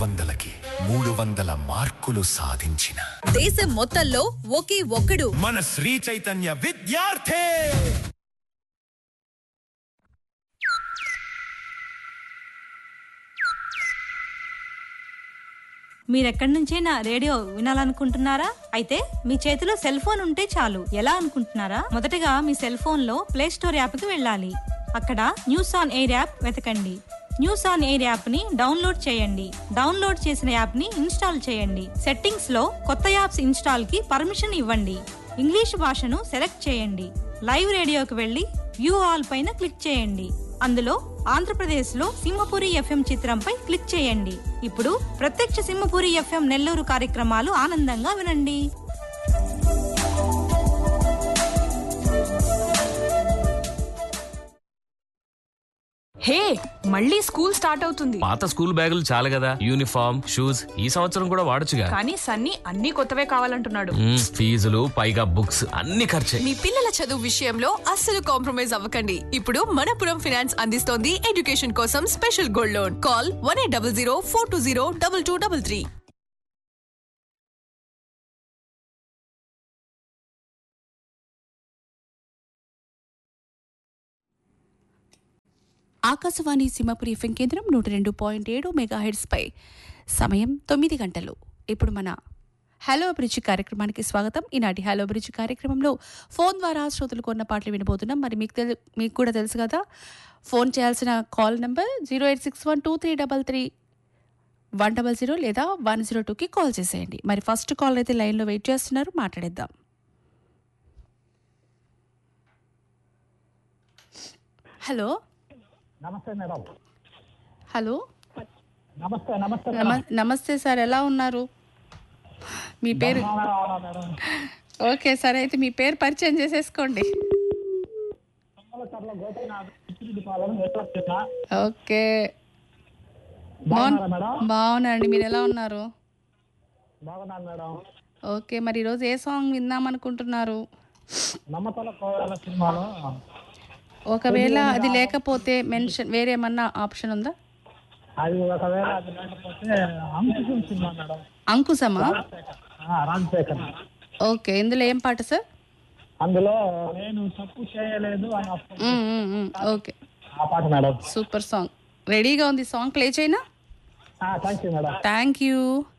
వందలకి మూడు వందల మార్కులు సాధించిన దేశం మొత్తంలో ఒకే ఒక్కడు మన శ్రీ చైతన్య విద్యార్థి మీరెక్కడి నుంచైనా రేడియో వినాలనుకుంటున్నారా అయితే మీ చేతిలో సెల్ ఫోన్ ఉంటే చాలు ఎలా అనుకుంటున్నారా మొదటగా మీ సెల్ ఫోన్ లో ప్లే స్టోర్ యాప్ కి వెళ్ళాలి అక్కడ న్యూస్ ఆన్ ఎయిర్ యాప్ వెతకండి న్యూస్ ఆన్ ఎయిర్ యాప్ ని డౌన్లోడ్ చేయండి డౌన్లోడ్ చేసిన యాప్ ని ఇన్స్టాల్ చేయండి సెట్టింగ్స్ లో కొత్త యాప్స్ ఇన్స్టాల్ కి పర్మిషన్ ఇవ్వండి ఇంగ్లీష్ భాషను సెలెక్ట్ చేయండి లైవ్ రేడియోకి వెళ్ళి వ్యూ ఆల్ పైన క్లిక్ చేయండి అందులో ఆంధ్రప్రదేశ్లో సింహపురి ఎఫ్ఎం చిత్రంపై క్లిక్ చేయండి ఇప్పుడు ప్రత్యక్ష సింహపురి ఎఫ్ఎం నెల్లూరు కార్యక్రమాలు ఆనందంగా వినండి హే మళ్ళీ స్కూల్ స్టార్ట్ అవుతుంది పాత స్కూల్ బ్యాగులు చాలు కదా యూనిఫామ్ షూస్ ఈ సంవత్సరం కూడా వాడొచ్చుగా కానీ సన్నీ అన్ని కొత్తవే కావాలంటున్నాడు మ్మ్, ఫీజులు పైగా బుక్స్ అన్ని ఖర్చే మీ పిల్లల చదువు విషయంలో అస్సలు కాంప్రమైజ్ అవ్వకండి ఇప్పుడు మనపురం ఫినాన్స్ అందిస్తోంది ఎడ్యుకేషన్ కోసం special gold loan call one eight double zero four two zero double two double three Akashvani Simhapuri FM కేంద్రం నూట రెండు పాయింట్ ఏడు మెగాహెడ్స్పై సమయం తొమ్మిది గంటలు ఇప్పుడు మన హలో బ్రిడ్జ్ కార్యక్రమానికి స్వాగతం ఈనాటి హలో బ్రిడ్జ్ కార్యక్రమంలో ఫోన్ ద్వారా శ్రోతలు కొన్న పాటలు వినబోతున్నాం మరి మీకు తెలు మీకు కూడా తెలుసు కదా ఫోన్ చేయాల్సిన call number zero eight six one two three double three one double zero లేదా వన్ జీరో టూకి కాల్ చేసేయండి మరి ఫస్ట్ కాల్ అయితే లైన్లో వెయిట్ చేస్తున్నారు మాట్లాడేద్దాం హలో నమస్తే మేడం హలో నమస్తే నమస్తే నమ- నమస్తే సార్ ఎలా ఉన్నారు మీ పేరు మేడం ఓకే సరే అయితే మీ పేరు పరిచయం చేసేసుకోండి కర్ల గోపీనాథ్ చిత్రుడిపాలెం నెట్వర్క్ చేసిన ఓకే బాగున్నారా మేడం బాగున్నాండి మీరు ఎలా ఉన్నారు బాగున్నాను మేడం ఓకే మరి ఈరోజు ఏ సాంగ్ విందాం అనుకుంటున్నారు నమ్మతల కోవెల సినిమాలో ఒకవేళ అది లేకపోతే మెన్షన్ వేరే ఏమన్నా ఆప్షన్ ఉందా అది ఒకవేళ అది లేకపోతే అంకుశం సినిమా మేడం అంకుశమా ఆ, రాజశేఖర్ ఓకే ఇందులో ఏం పాట సార్ అందులో నేను తప్పు చేయలేదు అని వస్తుంది. మ్మ్, మ్మ్, మ్మ్. ఓకే ఆ పాట మేడం సూపర్ సాంగ్ రెడీగా ఉంది సాంగ్ ప్లే చేయనా thank you madam thank you